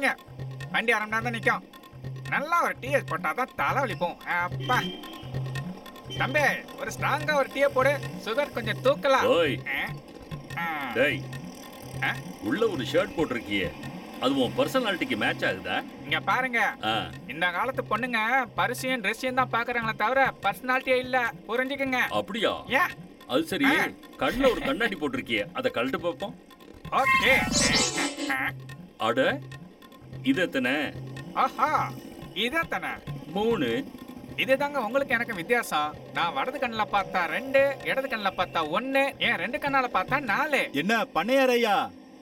இருங்க வண்டி அரை மணி நேரம் தான் நிற்கும் நல்லா ஒரு டீயை போட்டால் தான் தலை வலிப்போம் அப்பா தம்பி ஒரு ஸ்ட்ராங்கா ஒரு டீயை போடு சுகர் கொஞ்சம் தூக்கலாம் ஓய் ஆ, ஆ. டேய் ஆ? உள்ள ஒரு ஷர்ட் போட்டிருக்கியே அது உன் பர்சனாலிட்டிக்கு மேட்ச் ஆகுதா இங்க பாருங்க ஆ, இந்த காலத்து பொண்ணுங்க பரிசையும் ட்ரெஸ்ஸையும் தான் பாக்குறாங்களே தவிர பர்சனாலிட்டியே இல்ல புரிஞ்சுக்குங்க அப்படியா ஏன் அது சரி ஆ. கண்ணுல ஒரு கண்ணாடி போட்டிருக்கியே அதை கழட்டு பார்ப்போம் ஓகே அட இது எத்தனை ஆஹா இதே தானே மூணு இதுதாங்க உங்களுக்கு எனக்கு வித்தியாசம் நான் வடது கண்ணில் பார்த்தா ரெண்டு இடது கண்ணில் பார்த்தா ஒன்னு ஏன் ரெண்டு கண்ணால பார்த்தா நாலு என்ன பண்ணையார் ஐயா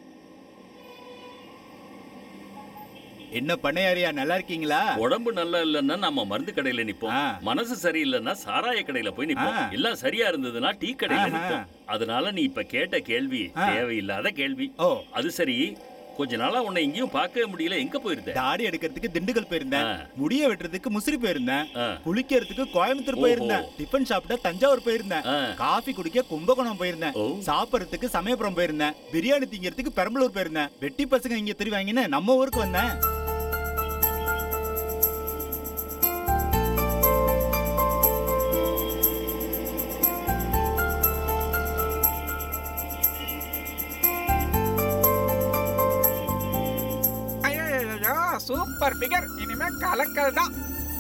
என்ன பண்ணையார் ஐயா நல்லா இருக்கீங்களா உடம்பு நல்லா இல்லைன்னா நம்ம மருந்து கடையில நிப்போம் ஆ. மனசு சரியில்லைன்னா சாராய கடையில போய் நிப்போம் ஆ. எல்லாம் சரியா இருந்ததுன்னா டீ கடையில ஆஹா. நிப்போம் அதனால நீ இப்ப கேட்ட கேள்வி ஆ. தேவையில்லாத கேள்வி ஓ அது சரி கொஞ்ச நாளா உன்னை எங்கேயும் பார்க்கவே முடியல எங்க போயிருந்த தாடி எடுக்கிறதுக்கு திண்டுக்கல் போயிருந்தேன் ஆ. முடிய வெட்டுறதுக்கு முசிறி போயிருந்தேன் ஆ. குளிக்கிறதுக்கு கோயம்புத்தூர் ஓஹோ. போயிருந்தேன் டிஃபன் சாப்பிட்ட தஞ்சாவூர் போயிருந்தேன் ஆ. காஃபி குடிக்க கும்பகோணம் போயிருந்தேன் ஓ சாப்பிடறதுக்கு சமயபுரம் போயிருந்தேன் பிரியாணி திங்கிறதுக்கு பெரம்பலூர் போயிருந்தேன் வெட்டி பசங்க இங்க தெரிவாங்கன்னு நம்ம ஊருக்கு வந்தேன் ஐயோ சூப்பர் ஃபிகர் இனிமே கலக்கல் தான்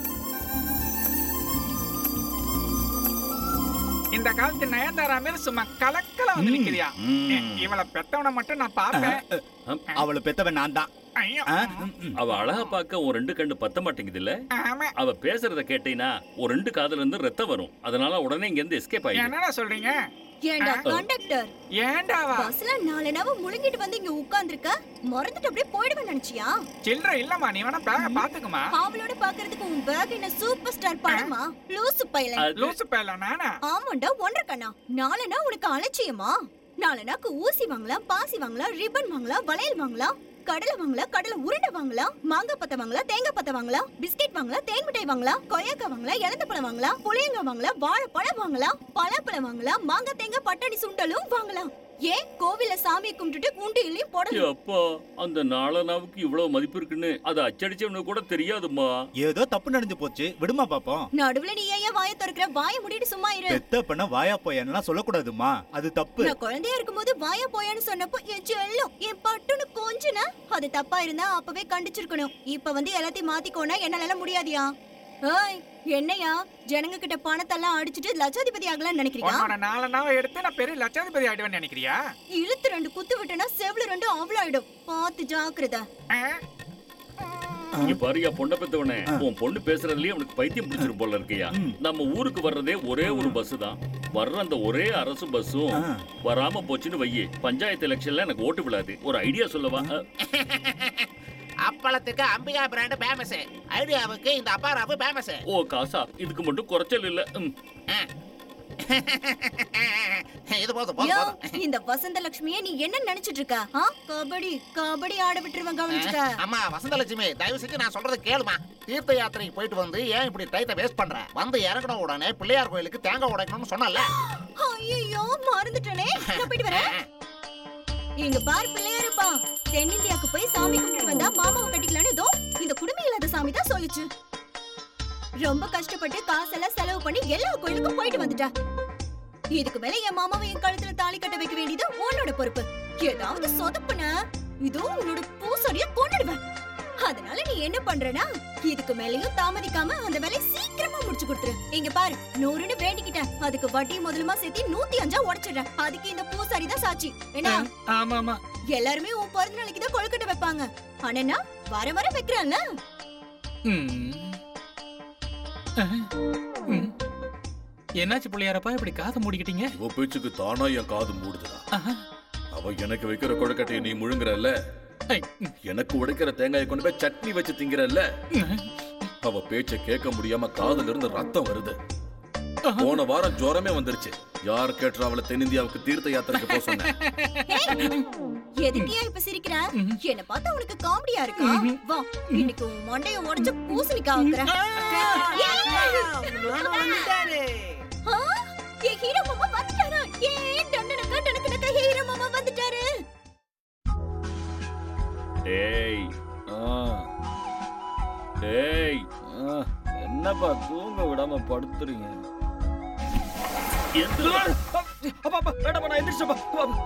இந்த காலத்து நயன்தாரா மாரி சும்மா கலக்கல வந்து ம். நிக்கிறியா ம். இவளை பெத்தவனை மட்டும் நான் பார்த்தேன் அவளை பெத்தவன் நான் தான் ஐயோ ஆ, ம், ம். அவ அழகா பார்க்க ஒரு ரெண்டு கண்டு பத்த மாட்டேங்குது இல்ல ஆமா அவ பேசுறத கேட்டீங்கன்னா ஒரு ரெண்டு காதுல இருந்து ரத்தம் வரும் அதனால உடனே இங்க இருந்து எஸ்கேப் ஆயிடும் என்னடா சொல்றீங்க ஏண்டா ஆ. கண்டக்டர் ஏண்டாவா பஸ்ல நாலு நாவ முழுங்கிட்டு வந்து இங்க உட்கார்ந்திருக்க மறந்துட்டு அப்படியே போயிடுவேன் நினைச்சியா சில்லற இல்லம்மா நீ வேணா பேக பாத்துக்குமா அவளோட பாக்குறதுக்கு உன் பேக் என்ன சூப்பர் ஸ்டார் படமா லூசு பையல அது- லூசு பேல நானா ஆமாண்டா ஒன்றரை கண்ணா நாலனா உனக்கு அலட்சியமா நாலனாக்கு ஊசி வாங்கலாம் பாசி வாங்கலாம் ரிப்பன் வாங்கலாம் வளையல் வாங்கலாம் கடலை வாங்கலாம் கடலை உருண்டை வாங்கலாம் மாங்காய் பத்தை வாங்கலாம் தேங்காய் பத்தை வாங்கலாம் பிஸ்கெட் வாங்கலாம் தேன் மிட்டாய் வாங்கலாம் கொய்யாக்காய் வாங்கலாம் இலந்த பழம் வாங்கலாம் புளியங்காய் வாங்கலாம் வாழைப்பழம் வாங்கலாம் பலாப்பழம் வாங்கலாம் மாங்காய் தேங்காய் பட்டாணி சுண்டலும் வாங்கலாம் ஏன் கோவில்ல சாமியை கும்பிட்டுட்டு உண்டியிலையும் போடலாம் அப்பா அந்த நாளனாவுக்கு இவ்வளவு மதிப்பு இருக்குன்னு அதை அச்சடிச்சவனுக்கு கூட தெரியாதும்மா ஏதோ தப்பு நடந்து போச்சு விடுமா பாப்போம் நடுவுல நீ ஏன் வாயை திறக்கிற வாயை மூடிட்டு சும்மா இரு பெத்த பண்ண வாயா போயான்லாம் சொல்லக்கூடாதுமா அது தப்பு நான் குழந்தையா இருக்கும்போது வாயா போயான்னு சொன்னப்போ என் செல்லம் என் பட்டுன்னு கொஞ்சனா அது தப்பா இருந்தா அப்பவே கண்டிச்சிருக்கணும் இப்ப வந்து எல்லாத்தையும் மாத்திக்கோனா என்னால முடியாதியா ஏய் என்னையா ஜனங்க கிட்ட பணத்தெல்லாம் அடிச்சிட்டு லட்சாதிபதி ஆகலாம்னு நினைக்கிறியா உன்னோட நாலு நாவை எடுத்து நான் பெரிய லட்சாதிபதி ஆயிடுவேன்னு நினைக்கிறியா இழுத்து ரெண்டு குத்து விட்டனா செவ்ல ரெண்டு அவ்வளாயிடும் பார்த்து ஜாக்கிரதை ஆ? இங்க பாருயா பொண்ணை பெத்தவனே உன் பொண்ணு பேசுறதுலயே அவனுக்கு பைத்தியம் பிடிச்சிரும் போல இருக்கையா ம். நம்ம ஊருக்கு வர்றதே ஒரே ஒரு பஸ் தான் வர்ற அந்த ஒரே அரசு பஸ்ஸும் ஆ. வராம போச்சுன்னு வையே பஞ்சாயத்து எலெக்ஷன்ல எனக்கு ஓட்டு விழாது ஒரு ஐடியா சொல்லவா அஹ், அப்பளத்துக்கு அம்பிகா பிராண்ட் ஃபேமஸ் ஐடியாவுக்கு இந்த அப்பாராவு ஃபேமஸ் ஓ காசா இதுக்கு மட்டும் குறைச்சல் இல்ல ம். இது போதும் யோ போதும் போதும் இந்த வசந்த லட்சுமியை நீ என்ன நினைச்சிட்டு இருக்க ஆ? கபடி கபடி ஆட விட்டுருவேன் கவனிச்சுக்க அம்மா வசந்தலட்சுமி தயவு செஞ்சு நான் சொல்றது கேளுமா தீர்த்த யாத்திரைக்கு போயிட்டு வந்து ஏன் இப்படி டைத்தை வேஸ்ட் பண்ற வந்து இறங்கின உடனே பிள்ளையார் கோயிலுக்கு தேங்காய் உடைக்கணும்னு சொன்னல ஐயோ மறந்துட்டனே நான் போயிட்டு வரேன் இங்க பார் பிள்ளையாருப்பா தென்னிந்தியாக்கு போய் சாமி கும்பிட்டு வந்தா மாமாவை கட்டிக்கலான்னு இதோ இந்த குடும்பம் இல்லாத சாமி தான் சொல்லுச்சு ரொம்ப கஷ்டப்பட்டு காசெல்லாம் செலவு பண்ணி எல்லா கோயிலுக்கும் போயிட்டு வந்துட்டா இதுக்கு மேல என் மாமாவை என் கழுத்துல தாலி கட்ட வைக்க வேண்டியது உன்னோட பொறுப்பு ஏதாவது சொதப்புன இதோ உன்னோட பூசொடிய கொண்டுடுவேன் அதனால நீ என்ன பண்றனா இதுக்கு மேலயும் தாமதிக்காம அந்த வேலையை சீக்கிரமா முடிச்சு கொடுத்துரு இங்க பாரு நூறுன்னு வேண்டிக்கிட்டேன் அதுக்கு வட்டி முதலுமா சேர்த்து நூத்தி அஞ்சா உடைச்சிடுறேன் அதுக்கு இந்த பூசாரி தான் சாட்சி என்ன ஆமா ஆமா எல்லாருமே உன் பிறந்த நாளைக்கு தான் கொழுக்கட்டை வைப்பாங்க ஆனா வர வர வைக்கிறான்ல ம். அஹ். ம். என்னாச்சு பிள்ளையாரப்பா இப்படி காதை மூடிக்கிட்டீங்க இவ பேச்சுக்கு தானா என் காது மூடுதுடா ஆஹா. அவ எனக்கு வைக்கிற கொழுக்கட்டையை நீ முழுங்குறல்ல ஐ, ம். எனக்கு உடைக்கிற தேங்காயை கொண்டு போய் சட்னி வச்சு திங்கிறல்ல அவ பேச்ச கேட்க முடியாம காதுல இருந்து ரத்தம் வருது போன வாரம் ஜுரமே வந்துருச்சு யார் கேட்டுற அவளை தென்னிந்தியாவுக்கு தீர்த்த யாத்திரைக்கு போக சொன்னேன் எதுக்கியா இப்ப சிரிக்கிற என்ன பார்த்தா உனக்கு காமெடியா இருக்கா வா இன்னைக்கு உன் மண்டைய உடைச்சு பூசணிக்கா வைக்கிறேன் ஆ, என் ஹீரோ மாமா வந்துட்டாரா ஏன் டண்டனக்கா டனக்கனக்கா ஹீரோ மாமா வந்துட்டாரு டேய் ஆ, ஏப்பா தூங்க விடாம படுத்துறீங்க எந்திரா. அப்பா அப்பா வேண்டாப்பா நான் எந்திரிச்சப்பா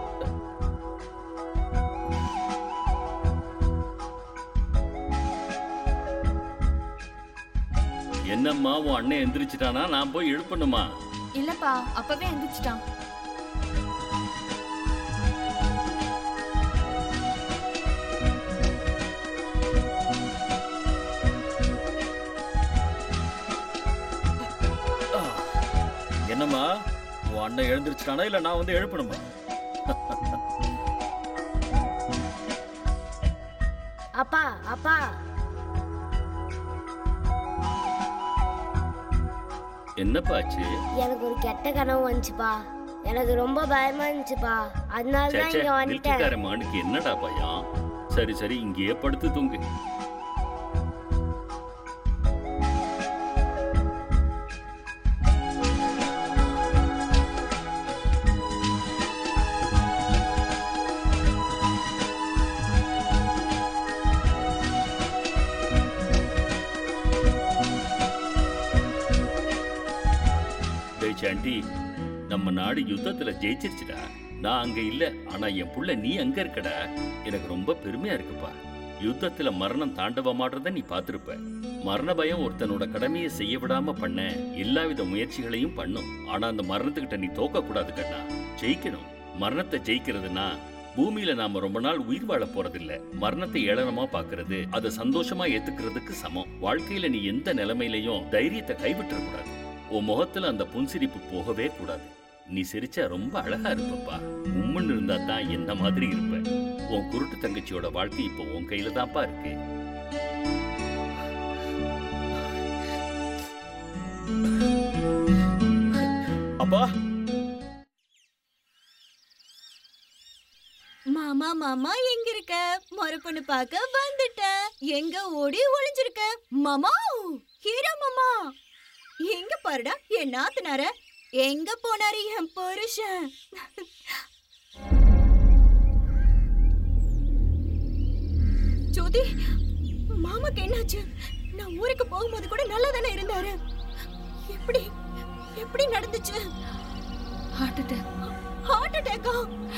என்னம்மா உன் அண்ணன் எந்திரிச்சிட்டானா நான் போய் எழுப்பணுமா இல்லப்பா அப்பவே எந்திரிச்சிட்டான் என்னம்மா உன் அண்ணன் எழுந்திருச்சிட்டானா இல்ல நான் வந்து எழுப்பணுமா அப்பா அப்பா என்னப்பா ஆச்சு எனக்கு ஒரு கெட்ட கனவு வந்துச்சுப்பா எனக்கு ரொம்ப பயமா இருந்துச்சுப்பா அதனால தான் சேச்சே இங்க வந்துட்டேன் மில்கிக்கார மானுக்கு என்னடா பயம் சரி சரி இங்கேயே படுத்து தூங்கு டேய் சாண்டி நம்ம நாடு யுத்தத்துல ஜெயிச்சிருச்சுடா நான் அங்க இல்ல ஆனா என் புள்ள நீ அங்க இருக்கடா எனக்கு ரொம்ப பெருமையா இருக்குப்பா யுத்தத்துல மரணம் தாண்டவமாடுறத நீ பார்த்திருப்ப மரண பயம் ஒருத்தனோட கடமையை செய்ய விடாம பண்ண எல்லாவித முயற்சிகளையும் பண்ணும் ஆனா அந்த மரணத்துக்கிட்ட நீ தோக்க கூடாது கண்ணா ஜெயிக்கணும் மரணத்தை ஜெயிக்கிறதுனா பூமியில நாம ரொம்ப நாள் உயிர் வாழ போறதில்ல மரணத்தை ஏளனமா பாக்குறது அதை சந்தோஷமா ஏத்துக்கிறதுக்கு சமம் வாழ்க்கையில நீ எந்த நிலைமையிலையும் தைரியத்தை கைவிட்டுற கூடாது உன் முகத்துல அந்த புன்சிரிப்பு போகவே கூடாது நீ சிரிச்சா ரொம்ப அழகா இருப்பப்பா உம்முன்னு இருந்தா தான் என்ன மாதிரி இருப்ப உன் குருட்டு தங்கச்சியோட வாழ்க்கை இப்போ உன் கையில தான்ப்பா இருக்கு அப்பா மாமா மாமா எங்க இருக்க மறுப்பொண்ணு பார்க்க வந்துட்டேன் எங்க ஓடி ஒளிஞ்சிருக்க மாமா ஹீரோ மாமா எங்க பாருடா என் நாத்தனார எங்க போனாரு என் புருஷன் ஜோதி மாமாக்கு என்னாச்சு நான் ஊருக்கு போகும்போது கூட நல்லா தானே இருந்தாரு எப்படி எப்படி நடந்துச்சு ஹார்ட் அட்டாக் ஹார்ட் அட்டாக்கா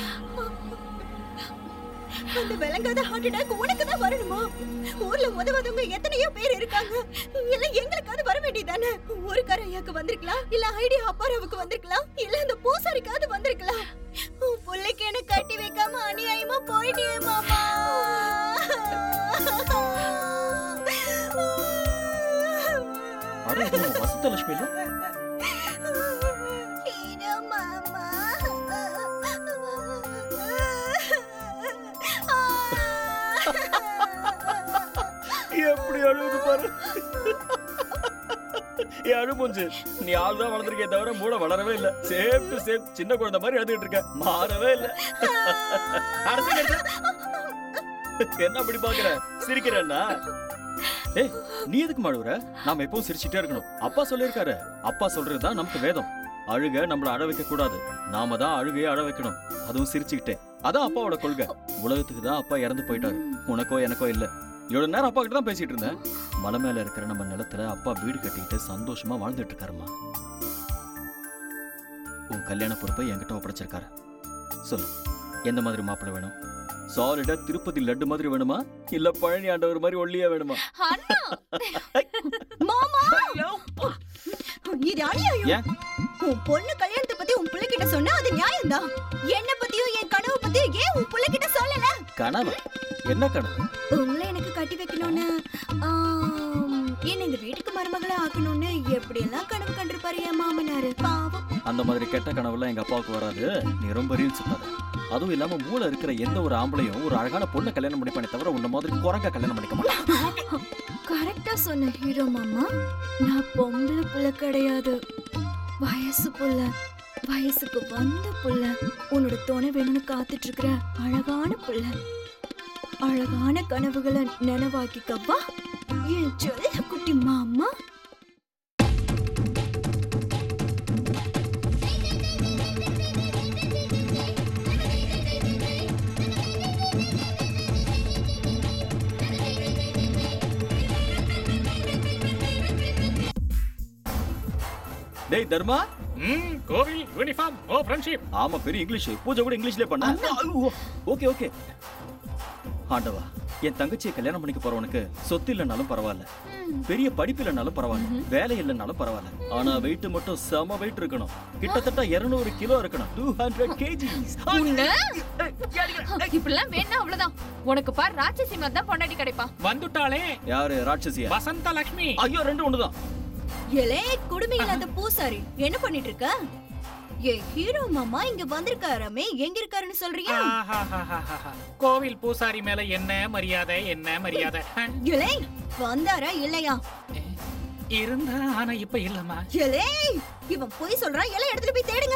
அந்த விளங்காத ஹார்ட் அட்டாக் உனக்கு தான் வரணுமா ஊர்ல உதவாதவங்க எத்தனையோ பேர் இருக்காங்க இல்ல எங்களுக்காவது வர வேண்டியதானே ஊருக்கார ஐயாக்கு வந்திருக்கலாம் இல்ல ஐடி அப்பாராவுக்கு வந்திருக்கலாம் இல்ல அந்த பூசாரிக்காவது வந்திருக்கலாம் உன் புள்ளைக்கு என்ன கட்டி வைக்காம அநியாயமா போயிட்டியே மாமா அட இது நம்ம வசந்தலட்சுமி இல்ல ஹீரோ மாமா எப்படி அழுகுது பாரு ஏ அழுமூஞ்சு நீ ஆள் தான் வளர்ந்துருக்கே தவிர மூளை வளரவே இல்ல சேம் டு சேம் சின்ன குழந்தை மாதிரி அழுதுட்டு இருக்க மாறவே இல்ல அட, சரி, சரி. என்ன அப்படி பாக்குற சிரிக்கிறேன்னா ஏய் நீ எதுக்கு மாழுவுற நாம எப்பவும் சிரிச்சுட்டே இருக்கணும் அப்பா சொல்லியிருக்காரு அப்பா சொல்றதுதான் நமக்கு வேதம் அழுக நம்மள அழ வைக்க கூடாது நாம தான் அழுகையை அழ வைக்கணும் அதுவும் சிரிச்சுக்கிட்டே அதான் அப்பாவோட கொள்கை உலகத்துக்கு தான் அப்பா இறந்து போயிட்டாரு உனக்கோ எனக்கோ இல்ல இவ்வளவு நேரம் அப்பா கிட்ட தான் பேசிட்டு இருந்தேன் மலை மேல இருக்கிற நம்ம நிலத்துல அப்பா வீடு கட்டிக்கிட்டு சந்தோஷமா வாழ்ந்துட்டு இருக்காருமா உன் கல்யாண பொறுப்பை என்கிட்ட ஒப்படைச்சிருக்காரு சொல்லு எந்த மாதிரி மாப்பிள்ளை வேணும் சாலிடா திருப்பதி லட்டு மாதிரி வேணுமா இல்ல பழனி ஆண்டவர் மாதிரி ஒல்லியா வேணுமா அண்ணா மாமா இது அநியாயம் ஏன்? உன் பொண்ணு கல்யாணத்தை பத்தி உன் பிள்ளைகிட்ட சொன்னா அது நியாயம்தான் என்ன பத்தியும் என் கனவு பத்தியும் ஏன் உன் பிள்ளைகிட்ட சொல்லல கனவு என்ன கனவு உங்களை எனக்கு கட்டி வைக்கணும்னு ஆம், என்ன இந்த வீட்டுக்கு மருமகளா ஆக்கணும்னு எப்படி எல்லாம் கனவு கண்டிருப்பாரு என் மாமனாரு பாவம் அந்த மாதிரி கெட்ட கனவுலாம் எங்க அப்பாவுக்கு வராது நீ ரொம்ப ரீல் சுத்தாத அதுவும் இல்லாம மூளை இருக்கிற எந்த ஒரு ஆம்பளையும் ஒரு அழகான பொண்ணை கல்யாணம் பண்ணிப்பானே தவிர உன்ன மாதிரி குரங்க கல்யாணம் பண்ணிக்க மாட்டான் கரெக்டா சொன்ன ஹீரோ மாமா நான் பொம்பளை புள்ள கிடையாது வயசு புள்ள வயசுக்கு வந்த புள்ள உன்னோட துணை வேணும்னு காத்துட்டு இருக்கிற அழகான புள்ள அழகான கனவுகளை நினைவாக்கிக்கவா என் சொல்ல குட்டி மாமா ஹே தர்மா ம் கோவில் யூனிஃபார்ம் ஓ ஃப்ரெண்ட்ஷிப் ஆமா பெரிய இங்கிலீஷ் பூஜை கூட இங்கிலீஷ்லயே பண்ண ஓகே ஓகே ஆண்டவா என் தங்கச்சியை கல்யாணம் பண்ணிக்க போறவனுக்கு சொத்து இல்லைனாலும் பரவாயில்ல பெரிய படிப்பு இல்லைனாலும் பரவாயில்ல வேலை இல்லைனாலும் பரவாயில்ல ஆனா வெயிட் மட்டும் செம வெயிட் இருக்கணும் கிட்டத்தட்ட 200 கிலோ இருக்கணும் டூ ஹண்ட்ரட் கேஜிஸ் உன்ன இப்படிலாம் வேணா அவ்வளவுதான் உனக்கு பார் ராட்சசி மாதிரி தான் பொண்டாட்டி கிடைப்பா வந்துட்டாளே யாரு ராட்சசியா வசந்த லட்சுமி ஐயோ ரெண்டு ஒண்ணுதான் எலே குடுமி இல்லாத பூசாரி என்ன பண்ணிட்டு இருக்க ஏ ஹீரோ மாமா இங்க வந்திருக்காராமே எங்க இருக்காருன்னு சொல்றியா ஆஹாஹாஹாஹா. கோவில் பூசாரி மேல என்ன மரியாதை என்ன மரியாதை அஹ், எலே வந்தாரா இல்லையா இருந்தா ஆனா இப்ப இல்லம்மா எலே இவன் போய் சொல்றான் எல்லாம் இடத்துல போய் தேடுங்க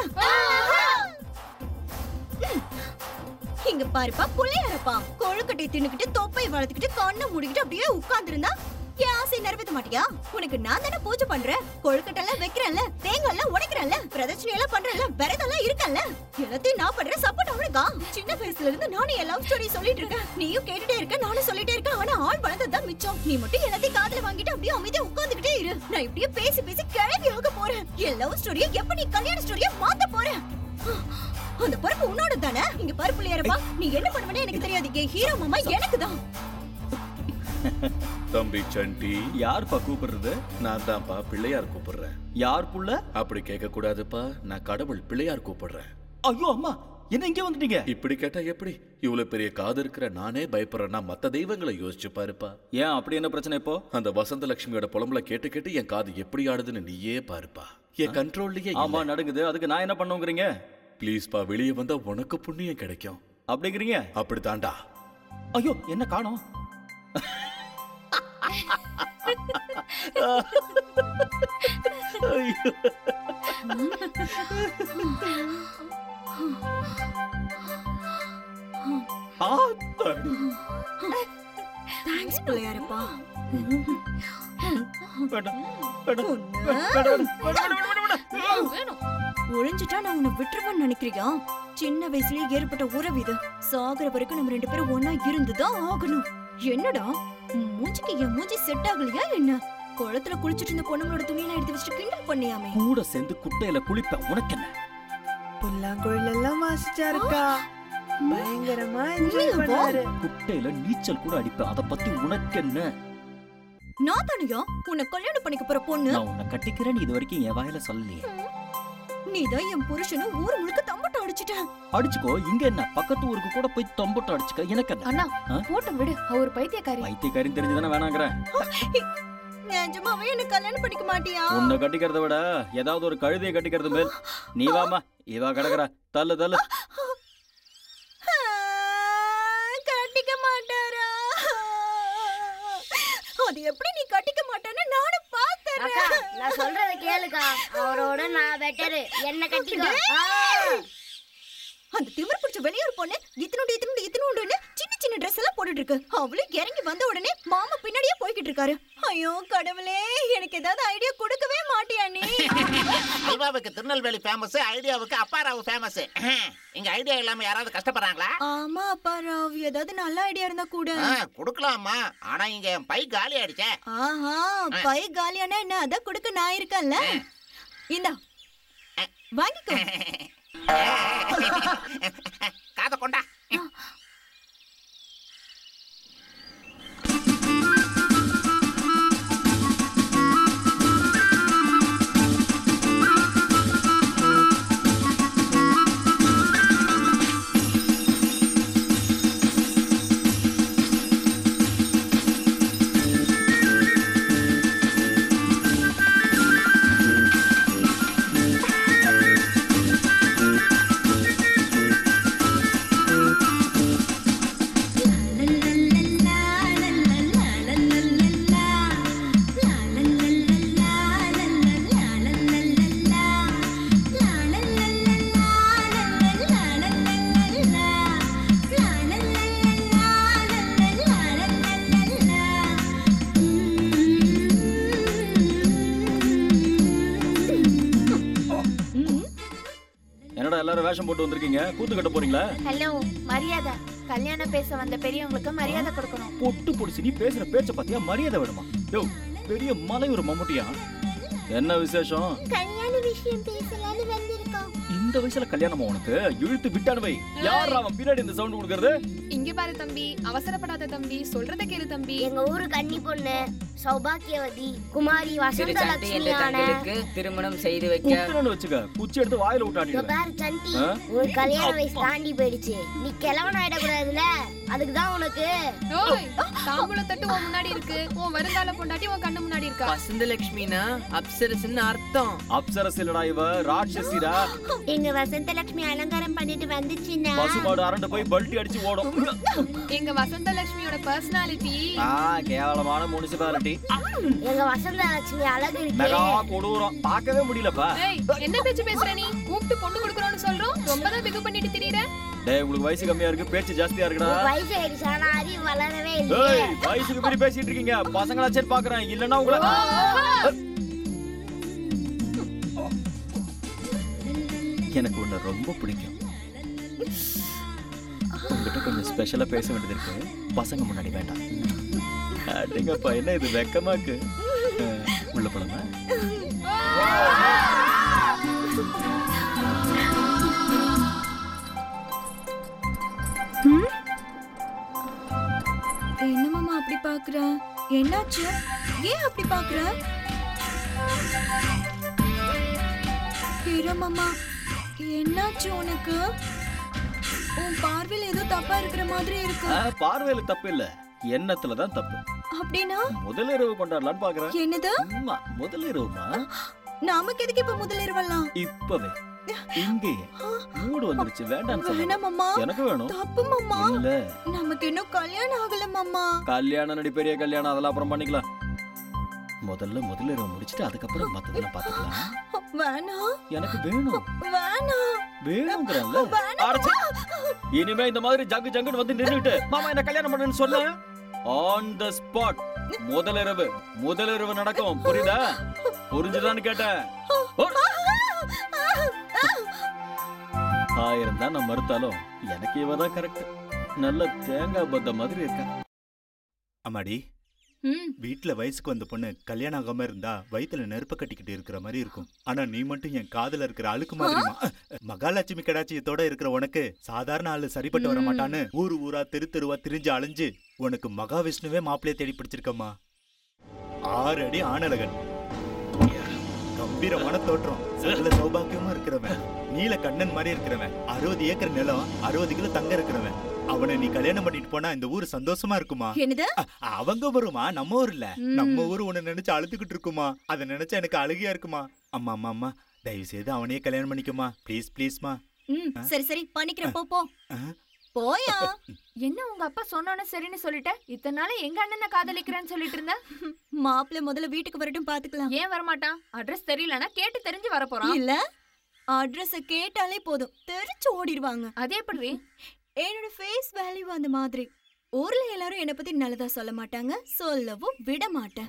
ம். இங்க பாருப்பா புள்ளையாரப்பா கொழுக்கட்டை தின்னுக்கிட்டு தொப்பை வளர்த்துக்கிட்டு கண்ணை மூடிக்கிட்டு அப்படியே உட்கார்ந்திருந்தா என் ஆசை நிறைவேற்ற மாட்டியா உனக்கு நான் தானே பூஜை பண்றேன் கொழுக்கட்டை எல்லாம் வைக்கிறேன்ல தேங்காய் எல்லாம் உடைக்கிறேன்ல பிரதட்சணை எல்லாம் பண்றேன்ல விரதெல்லாம் இருக்கேன்ல எல்லாத்தையும் நான் பண்றேன் சப்போர்ட் அவனுக்கா சின்ன வயசுல இருந்து நானும் என் லவ் ஸ்டோரி சொல்லிட்டு இருக்கேன் நீயும் கேட்டுட்டே இருக்க நானும் சொல்லிட்டே இருக்கேன் ஆனா ஆள் வளர்ந்ததுதான் மிச்சம் நீ மட்டும் எல்லாத்தையும் காதுல வாங்கிட்டு அப்படியே அமைதியா உட்கார்ந்துகிட்டே இரு நான் இப்படியே பேசி பேசி கிளம்பி ஆக போறேன் என் லவ் ஸ்டோரியை எப்ப நீ கல்யாண ஸ்டோரியை மாத்த போறேன் அந்த பருப்பு உன்னோட தானே இங்க பருப்பு இல்லையாரப்பா நீ என்ன பண்ணுவனே எனக்கு தெரியாது என் ஹீரோ மாமா எனக்கு தான் தம்பி சண்டி யாருப்பா கூப்பிடுறது நான் தான்ப்பா பிள்ளையார் கூப்பிடுறேன் யார் புள்ள அப்படி கேட்க கூடாதுப்பா நான் கடவுள் பிள்ளையார் கூப்பிடுறேன் ஐயோ அம்மா என்ன இங்க வந்துட்டீங்க இப்படி கேட்டா எப்படி இவ்வளவு பெரிய காது இருக்கிற நானே பயப்படுறேன்னா மத்த தெய்வங்களை யோசிச்சு பாருப்பா ஏன் அப்படி என்ன பிரச்சனை இப்போ அந்த வசந்த லட்சுமியோட புலம்புல கேட்டு கேட்டு என் காது எப்படி ஆடுதுன்னு நீயே பாருப்பா என் கண்ட்ரோல்லயே ஆமா நடுங்குது அதுக்கு நான் என்ன பண்ணுங்கிறீங்க ப்ளீஸ்ப்பா வெளியே வந்தா உனக்கு புண்ணியம் கிடைக்கும் அப்படிங்கிறீங்க அப்படித்தான்டா ஐயோ என்ன காணோம் ஐயோ. ஆத்தாடி. தேங்க்ஸ் பிள்ளையாரப்பா வேண்டாம், வேண்டாம், ஒண்ணு. வேண்டாம், வேண்டாம், வேண்டாம், வேண்டாம். வேணும் ஒழிஞ்சிட்டா நான் உன்னை விட்டுருவேன்னு நினைக்கிறியா சின்ன வயசுலயே ஏற்பட்ட உறவு இது சாகுற வரைக்கும் நம்ம ரெண்டு பேரும் ஒன்னா இருந்துதான் ஆகணும் என்னடா உன் மூஞ்சிக்கு என் மூஞ்சி செட் ஆகலையா என்ன குளத்துல குளிச்சிட்டு இருந்த பொண்ணுங்களோட துணியெல்லாம் எடுத்து வச்சுட்டு கிண்டல் பண்ணியாமே கூட சேர்ந்து குட்டையில குளிப்பேன் உனக்கு என்ன புல்லாங்குழல் எல்லாம் வாசிச்சாருக்கா பயங்கரமா என்ஜாய் உண்மையாவா? பண்ணாரு குட்டையில நீச்சல் கூட அடிப்பேன் அத பத்தி உனக்கு என்ன நான் தானையா உன்னை கல்யாணம் பண்ணிக்க போற பொண்ணு நான் உன்னை கட்டிக்கிறேன்னு இது வரைக்கும் என் வாயில சொல்லலையே நீதான் என் புருஷனும் ஊர் முழுக்க தம்பட்டம் அடிச்சிட்ட அடிச்சுக்கோ இங்க என்ன பக்கத்து ஊருக்கு கூட போய் தொம்பட்டு அடிச்சுக்க எனக்கு என்ன அண்ணா ஆ? போட்டும் விடு அவர் பைத்தியக்காரி பைத்தியக்காரின்னு தெரிஞ்சுதானே வேணாங்கிறேன் நிஜமாவே என்ன கல்யாணம் பண்ணிக்க மாட்டியா உன்னை கட்டிக்கிறத விட ஏதாவது ஒரு கழுதையை கட்டிக்கிறது மேல் நீ வாமா இவா கிடக்குற தள்ளு தள்ளு ஆ, கட்டிக்க மாட்டாரா அது எப்படி நீ கட்டிக்க மாட்டேன்னு நானும் அக்கா பாத்துறேன் நான் சொல்றத கேளுக்கா அவரோட நான் பெட்டரு என்ன கட்டிக்கோ ஆ. அந்த திமிர் பிடிச்ச வெளியூர் பொண்ணு இத்தனோண்டு இத்தனோண்டு இத்தனோண்டுன்னு சின்ன சின்ன ட்ரெஸ் எல்லாம் போட்டுட்டு இருக்கு அவளும் இறங்கி வந்த உடனே மாமா பின்னாடியே போய்கிட்டு இருக்காரு ஐயோ கடவுளே எனக்கு ஏதாவது ஐடியா கொடுக்கவே மாட்டியா நீ அல்வாவுக்கு திருநெல்வேலி ஃபேமஸ் ஐடியாவுக்கு அப்பாராவு ஃபேமஸ் இங்க ஐடியா இல்லாம யாராவது கஷ்டப்படுறாங்களா ஆமா அப்பா ராவ் ஏதாவது நல்ல ஐடியா இருந்தா கூட ஆ, கொடுக்கலாமா ஆனா இங்க என் பை காலி ஆயிடுச்சே ஆஹா பை காலியானா என்ன அதான் கொடுக்க நான் இருக்கேன்ல இந்தா வாங்கிக்கோ காத கொண்டா என்னடா எல்லாரும் வேஷம் போட்டு வந்திருக்கீங்க கூத்து கட்ட போறீங்களா ஹலோ மரியாதை கல்யாணம் பேச வந்த பெரியவங்களுக்கு மரியாதை கொடுக்கணும் பொட்டு பொடிச்சு நீ பேசுற பேச்ச பாத்தியா மரியாதை வேணுமா யோ பெரிய மலை ஒரு மம்முட்டியா என்ன விசேஷம் கல்யாண விஷயம் பேசலாம்னு வந்திருக்கோம் இந்த வயசுல கல்யாணமா உனக்கு இழுத்து விட்டானு வை யார் அவன் பின்னாடி இந்த சவுண்ட் கொடுக்கறது இங்க பாரு தம்பி அவசரப்படாத தம்பி சொல்றத கேளு தம்பி எங்க ஊரு கன்னி பொண்ணு சௌபாக்கியவதி குமாரி சிறு வசந்த சண்டி என்ற லட்சுமியான தங்களுக்கு திருமணம் செய்து வைக்க குத்துறன்னு வச்சுக்க குச்சி எடுத்து வாயில இதோ விட்டாட்டிடுவேன் பாரு சண்டி ஆ? உன் கல்யாண வயசு தாண்டி போயிடுச்சு நீ கிழவன் ஆயிடக்கூடாதுல அதுக்கு தான் உனக்கு ஓய் தாம்பூல தட்டு உன் முன்னாடி இருக்கு உன் வருங்கால பொண்டாட்டி உன் கண்ணு முன்னாடி இருக்கா வசந்தலட்சுமினா அப்சரஸ்ன்னு அர்த்தம் அப்சரஸ் இல்லடா இவ ராட்சசிடா எங்க வசந்த லட்சுமி அலங்காரம் பண்ணிட்டு வந்துச்சுன்னா பசுமாடு அரண்டு போய் பல்ட்டி அடிச்சு ஓடும் எங்க வசந்த லட்சுமியோட பர்சனாலிட்டி ஆ கேவலமான முனிசிபாலிட்டி எங்க வசந்த லட்சுமி அழகு மெகா இருக்கு கொடூரம் பார்க்கவே முடியலப்பா ஏய் என்ன பேச்சு பேசுற நீ கூப்பிட்டு பொண்ணு கொடுக்கறோம்னு சொல்றோம் ரொம்ப தான் பிகு பண்ணிட்டு திரியற டேய் உங்களுக்கு வயசு கம்மியா இருக்கு பேச்சு ஜாஸ்தியா இருக்குடா உனக்கு வயசு ஆயிடுச்சு ஆனா அறிவு வளரவே ஏய் இல்லையே வயசுக்கு மீறி பேசிட்டு இருக்கீங்க பசங்களா சரி பாக்குறேன் இல்லன்னா உங்களை எனக்கு உன்னை ரொம்ப பிடிக்கும் உங்ககிட்ட கொஞ்சம் ஸ்பெஷலா பேச வேண்டியது இருக்கு பசங்க முன்னாடி வேண்டாம் அடேங்கப்பா என்ன இது வெக்கமாக்கு அஹ், உள்ள போலாமா என்ன மாமா அப்படி பாக்குற என்னாச்சு ஏன் அப்படி பாக்குற ஹீரோ மாமா என்னாச்சு உனக்கு உன் பார்வையில ஏதோ தப்பா இருக்கிற மாதிரி இருக்கு அஹ், பார்வையில தப்பு இல்ல எண்ணத்துல தான் தப்பு அப்படின்னா முதலிரவு கொண்டாடலாம்னு பாக்குறேன் என்னது அம்மா முதலிரவுமா நமக்கு எதுக்கு இப்ப முதலிரவெல்லாம் இப்பவே இங்கேயே மூடு வந்துருச்சு வேண்டாம்னு சொல்ல வேணாம் மாமா எனக்கு வேணும் தப்பு மாமா இல்ல நமக்கு இன்னும் கல்யாணம் ஆகல மாமா கல்யாணம் நடி பெரிய கல்யாணம் அதெல்லாம் அப்புறம் பண்ணிக்கலாம் முதல்ல முதலிரவு முடிச்சிட்டு அதுக்கப்புறம் மத்ததெல்லாம் பாத்துக்கலாம் வேணாம் எனக்கு வேணும் வேணாம் வேணுங்கிறல்ல வேணாம் அடச்சே. இனிமே இந்த மாதிரி ஜங்கு ஜங்குன்னு வந்து நின்னுட்டு மாமா என்ன கல்யாணம் பண்ணுன்னு சொல்ல ஆன் த ஸ்பாட் முதலிரவு முதலிரவு நடக்கும் புரியுதா புரிஞ்சுதான்னு கேட்டேன் ஓ. ஆயிரம் தான் நான் மறுத்தாலும் எனக்கு இவ தான் கரெக்ட் நல்ல தேங்காய் பத்த மாதிரி இருக்கா அம்மாடி ம் வீட்ல வயசுக்கு வந்த பொண்ணு கல்யாணம் ஆகாம இருந்தா வயித்துல நெருப்ப கட்டிக்கிட்டு இருக்கிற மாதிரி இருக்கும் ஆனா நீ மட்டும் என் காதுல இருக்கிற அழுக்கு மாதிரிமா மகாலட்சுமி கடாட்சியத்தோட இருக்கிற உனக்கு சாதாரண ஆளு சரிப்பட்டு வர மாட்டான்னு ஊரு ஊரா தெரு தெருவா திரிஞ்சு அலைஞ்சு உனக்கு மகாவிஷ்ணுவே மாப்பிள்ளைய தேடி பிடிச்சிருக்கம்மா ஆறு அடி ஆணழகன் கம்பீரமான தோற்றம் சகல சௌபாக்கியமா இருக்கிறவன் நீல கண்ணன் மாதிரி இருக்கிறவன் அறுபது ஏக்கர் நிலம் அறுபது கிலோ தங்க இருக்கிறவன் அவனை நீ கல்யாணம் பண்ணிட்டு போனா இந்த ஊர் சந்தோஷமா இருக்குமா என்னது அ- அவங்க வருமா நம்ம ஊர் இல்ல ம். நம்ம ஊர் உன்னை நினைச்சு அழுதுகிட்டு இருக்குமா அதை நினைச்சா எனக்கு அழுகையா இருக்குமா அம்மா அம்மா அம்மா தயவு செய்து அவனையே கல்யாணம் பண்ணிக்குமா ப்ளீஸ் ப்ளீஸ்மா ம் சரி சரி பண்ணிக்கிறேன் போ போ ஆ. போயா என்ன உங்க அப்பா சொன்னோன்னு சரின்னு சொல்லிட்ட இத்தனை நாள் எங்க அண்ணனை காதலிக்கிறேன்னு சொல்லிட்டு இருந்த மாப்பிள்ளை முதல்ல வீட்டுக்கு வரட்டும் பாத்துக்கலாம் ஏன் வரமாட்டான் அட்ரஸ் தெரியலனா கேட்டு தெரிஞ்சு வர போறான் இல்ல அட்ரஸ் கேட்டாலே போதும் தெரிச்சு ஓடிடுவாங்க அதே எப்படி என்னோட ஃபேஸ் வேல்யூ அந்த மாதிரி ஊர்ல எல்லாரும் என்ன பத்தி நல்லதா சொல்ல மாட்டாங்க சொல்லவும் விட மாட்டேன்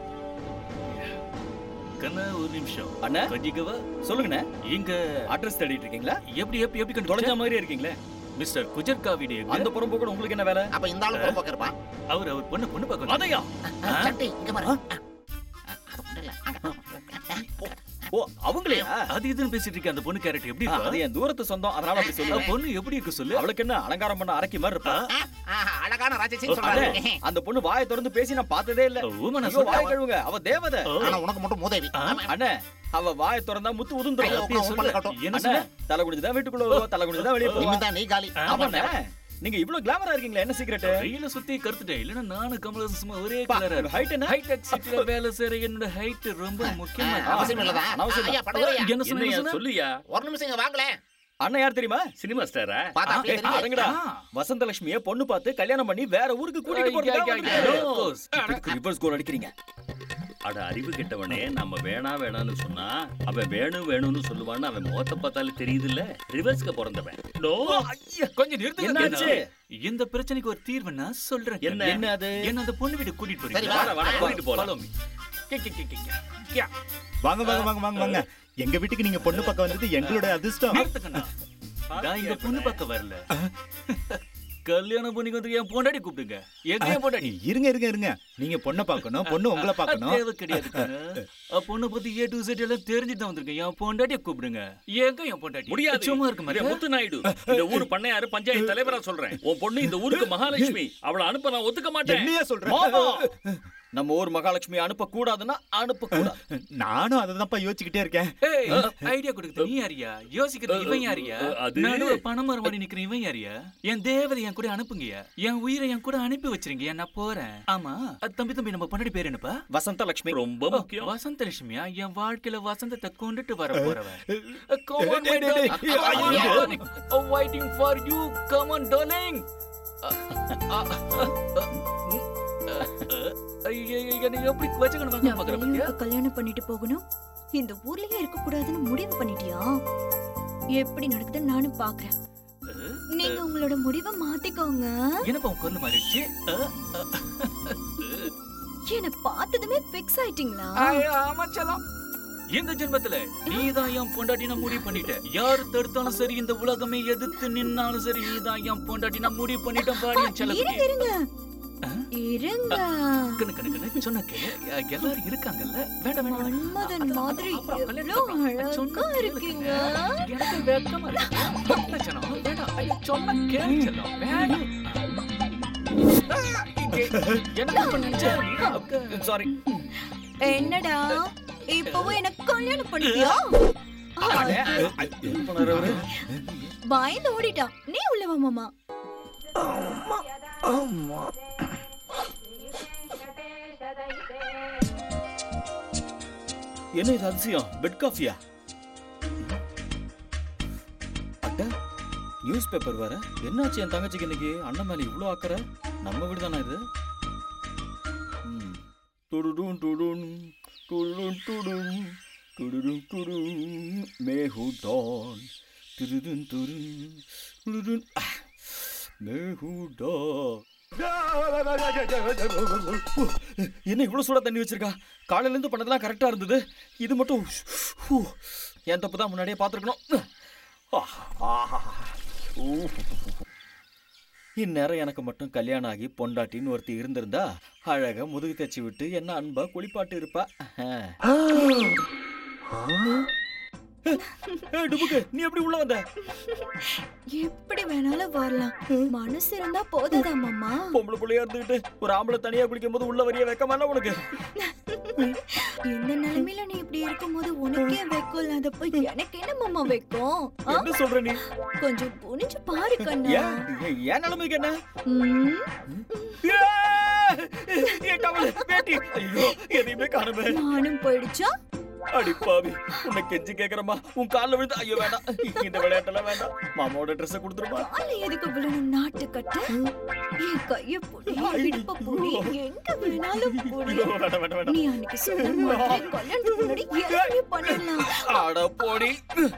கண்ணா ஒரு நிமிஷம் அண்ணா கொஞ்சிக்கவா சொல்லுங்கண்ணே இங்க அட்ரஸ் தேடிட்டு இருக்கீங்களா எப்படி எப்படி எப்படி தொலைஞ்ச கண்டுபிடிச்சா மாதிரி இருக்கீங்களே மிஸ்டர் குஜர்கா வீடு எங்க? அந்த புறம் போக உங்களுக்கு என்ன வேலை அப்ப இந்த ஆளு புறம்போக்கு இருப்பான் அவர் அவர் பொண்ணு பொண்ணு பார்க்க அதையா சட்டி இங்க பாரு அது ஒண்ணும் இல்ல. அங்க. ஓ அவங்களையா அது இதுன்னு பேசிட்டு இருக்க அந்த பொண்ணு கேரக்டர் எப்படி ஆ, அது இருக்கா என் தூரத்து சொந்தம் அதனால அப்படி ஆ, சொல்லுவேன் பொண்ணு எப்படி இருக்கு சொல்லு அவளுக்கு என்ன அலங்காரம் பண்ண அரக்கி மாதிரி இருப்பா ஆஹா, அழகான ராஜேஷ் அண்ணே, சொல்றாரு அந்த பொண்ணு வாயை திறந்து பேசி நான் பார்த்ததே இல்ல ஊம நான் ஐயோ, வாயை சொல்றேன் கழுவுங்க அவ தேவதை ஓ, ஆனா உனக்கு மட்டும் மூதேவி ஆ. அண்ணே அவ வாயை திறந்தா முத்து ஐயோ, உதுந்துரும் உட்காரு, சொல்லு. உட்காரு, கட்டும். என்ன அண்ணே சொல்ல தலை குடிச்சுதான் வீட்டுக்குள்ள வருவா தலை குடிச்சுதான் வெளியே போவா இனிமேதான் நீ காலி ஆமாண்ணே நீங்க இவ்ளோ கிளாமரா இருக்கீங்களா என்ன சீக்ரெட் ரயில சுத்தி கருத்துட்டேன் இல்லன்னா நானும் கமலஹாசன் சும்மா ஒரே கலரா ஹைட் என்ன ஹைடெக் சிட்டில வேலை செய்யற என்னோட ஹைட் ரொம்ப முக்கியமா ஆ, அவசியம் இல்லதான் அவசியம் ஐயா படுக்கையா என்ன சொன்ன என்னய்யா என்ன சொன்ன? சொல்லுயா ஒரு நிமிஷம் இங்க வாங்களேன் அண்ணன் யார் தெரியுமா சினிமா ஸ்டாரா பார்த்தா ஏய், அப்படியே தெரியுது. அடங்குடா ஆ. வசந்தலட்சுமிய பொண்ணு பார்த்து கல்யாணம் பண்ணி வேற ஊருக்கு கூட்டிட்டு ஐயா, ஐயா, ஐயா, of course. போறது ரிவர்ஸ் கோல் அடிக்கிறீங்க அட அறிவு கெட்டவனே நம்ம வேணா வேணாம்னு சொன்னா அவன் வேணும் வேணும்னு சொல்லுவான்னு அவன் முகத்தை பார்த்தாலே தெரியுதுல்ல ரிவர்ஸ்க்கு பிறந்தவன் நோ கொஞ்சம் நிறுத்துங்க என்னாச்சு? இந்த பிரச்சனைக்கு ஒரு தீர்வு நான் சொல்றேன் என்ன என்ன அது என்ன அந்த பொண்ணு வீட்டு கூட்டிட்டு சரி, போறீங்க வா, வாடா, வாடா, வா, கூட்டிட்டு போலாம் follow வாங்க வாங்க வாங்க வாங்க வாங்க எங்க வீட்டுக்கு நீங்க பொண்ணு பக்கம் வந்தது எங்களோட அதிர்ஷ்டம் நிறுத்துக்கண்ணா நான் இங்க பொண்ணு பார்க்க வரல கல்யாணம் பண்ணி வந்து என் பொண்டாட்டி கூப்பிடுங்க எங்க என் பொண்டாட்டி இருங்க இருங்க இருங்க நீங்க பொண்ணை பார்க்கணும் பொண்ணு உங்களை பார்க்கணும் தேவை கிடையாது கண்ணு. அ, பொண்ணை பத்தி ஏ டு செட் எல்லாம் தெரிஞ்சுட்டு தான் வந்திருக்கேன் என் பொண்டாட்டியை கூப்பிடுங்க எங்க என் பொண்டாட்டி முடியாது சும்மா இருக்க டேய், மாதிரி முத்து நாயுடு இந்த ஊர் பண்ணையாரு பஞ்சாயத்து தலைவரா சொல்றேன் உன் பொண்ணு இந்த ஊருக்கு மகாலட்சுமி அவளை அனுப்ப நான் ஒத்துக்க மாட்டேன் என்னையா சொல்ற மாமா நம்ம ஊர் மகாலட்சுமி அனுப்ப கூடாதுன்னா அனுப்ப கூடாது நானும் அதை தான்ப்பா யோசிச்சுக்கிட்டே இருக்கேன் ஏய் ஐடியா கொடுக்குறது நீ யாரியா யோசிக்கிறது இவன் யாரியா அது- நடுவுல பணம் மரமாடி நிக்கிற இவன் யாரியா என் தேவதை என் கூட அனுப்புங்கயா என் உயிரை என் கூட அனுப்பி வச்சிருங்க நான் போறேன் ஆமா அ, தம்பி தம்பி நம்ம பொண்டாடி பேர் என்னப்பா வசந்த லட்சுமி ரொம்ப முக்கியம் வசந்த லட்சுமியா என் வாழ்க்கையில வசந்தத்தை கொண்டுட்டு வர போறவன் Come on, டேய், my டேய், darling. டேய், Come on, ஐயோ. darling. I'm waiting for you. Come on, darling. ஐயோ, என்னை எப்படி வச்சுக்கணும் வாங்க நான் பாக்குற பத்தியா வெளியூருக்கு கல்யாணம் பண்ணிட்டு போகணும் இந்த ஊர்லயே இருக்க கூடாதுன்னு முடிவு பண்ணிட்டியா எப்படி நடக்குதுன்னு நானும் பாக்குறேன் நீங்க உங்களோட முடிவை மாத்திக்கோங்க என்னப்பா உன் குரல் மாறிடுச்சு அஹ், என்ன பார்த்ததுமே பிக்ஸ் ஆயிட்டீங்களா ஐயோ, ஆமா செல்லம். இந்த ஜென்மத்துல நீதான் என் பொண்டாட்டி நான் முடிவு பண்ணிட்டேன் யாரு தடுத்தாலும் சரி இந்த உலகமே எதிர்த்து நின்னாலும் சரி நீதான் என் பொண்டாட்டி நான் முடிவு பண்ணிட்டேன் பாடி என் இருங்க செல்ல இருங்க இருங்க கண்ணு கண்ணு கண்ணு சொன்ன கேளு அஹ், எல்லாரும் இருக்காங்கல்ல வேண்டாம் வேண்டாம் வேண்டாம். மன்மதன் மாதிரி அப்புறம் எவ்வளவு கல்யாணத்துக்கு அப்புறம் சொன்னா அழகா கேளு இருக்கீங்க கண்ணு. எனக்கு வெக்கமா இருக்கு. வேண்டாம் செல்லம், வேண்டாம். ஐயோ, சொன்னா கேளு செல்லம், வேண்டாம். என்ன பண்ண சாரி என்னடா இப்பவும் எனக்கு கல்யாணம் பண்ணிட்டியா பயந்து ஓடிட்டான் நீ உள்ள வா மாமா என்ன இது அதிசயம் பெட் காஃபியா அட்ட நியூஸ் பேப்பர் வேற என்னாச்சு என் தங்கச்சிக்கு இன்னைக்கு அண்ணன் மேல இவ்ளோ அக்கறை நம்ம வீடு தானே இது ம். துடுடும் துடும் துடும் துடும் துடுடும் துடும் மேஹுடான் துடுடும் துடும் துடுடும் ஆ. மேஹுடான் என்ன இவ்வளவு சூடா தண்ணி வச்சிருக்கா காலையில இருந்து பண்ணதெல்லாம் கரெக்டா இருந்தது இது மட்டும் ஹூ, என் தப்பு தான் முன்னாடியே பார்த்துருக்கணும் இந்நேரம் எனக்கு மட்டும் கல்யாணம் ஆகி பொண்டாட்டின்னு ஒருத்தி இருந்திருந்தா அழகா முதுகு தச்சு விட்டு என்ன அன்பா குளிப்பாட்டு இருப்பா ஏய், டுபுக்கு நீ எப்படி உள்ள வந்த எப்படி வேணாலும் வரலாம் மனசு இருந்தா போதாதா மாமா பொம்பளை பிள்ளையா இருந்துகிட்டு ஒரு ஆம்பளை தனியா குளிக்கும் போது உள்ள வரிய வைக்கமா உனக்கு இந்த நிலைமையில நீ இப்படி இருக்கும்போது உனக்கே வைக்கும் இல்லாத போய் எனக்கு என்ன மாமா வைக்கும் ஆ? என்ன சொல்ற நீ கொஞ்சம் புனிஞ்சு பாரு கண்ணா ஏன் ஏன் என் நிலைமைக்கு என்ன ம், என் டவல் பேட்டி ஐயோ எதையுமே காணுமே மானம் போயிடுச்சா அடி பாவி உன்னை கெஞ்சி கேக்குறமா உன் கால்ல விழுந்து ஐயோ வேண்டாம் இந்த விளையாட்டெல்லாம் வேண்டாம் மாமாவோட ட்ரெஸ் கொடுத்துருமா கால எதுக்கு விழணும் நாட்டு கட்ட என் கைய புடி இடுப்ப புடி எங்க விழுனாலும் புடி ஐயோ, வேண்டாம் வேண்டாம் வேண்டாம் நீ அன்னைக்கு சொன்ன மாதிரி கல்யாணத்துக்கு முன்னாடி எல்லாமே பண்ணிடலாம் அட போடி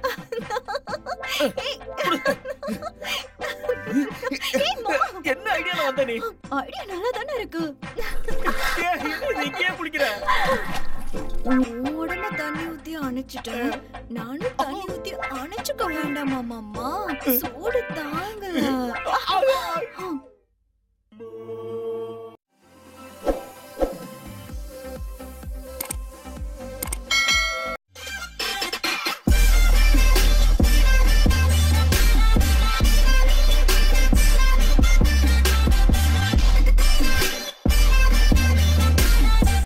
என்ன ஐடியால வந்த நீ ஐடியா நல்லா தானே இருக்கு ஏய், என்ன இது இங்கேயே குளிக்கிற உன் உடம்ப தண்ணி ஊத்தி அணைச்சிட்டேன் நானும் தண்ணி ஊத்தி அணைச்சுக்க வேண்டாமா மாமா சூடு தாங்கல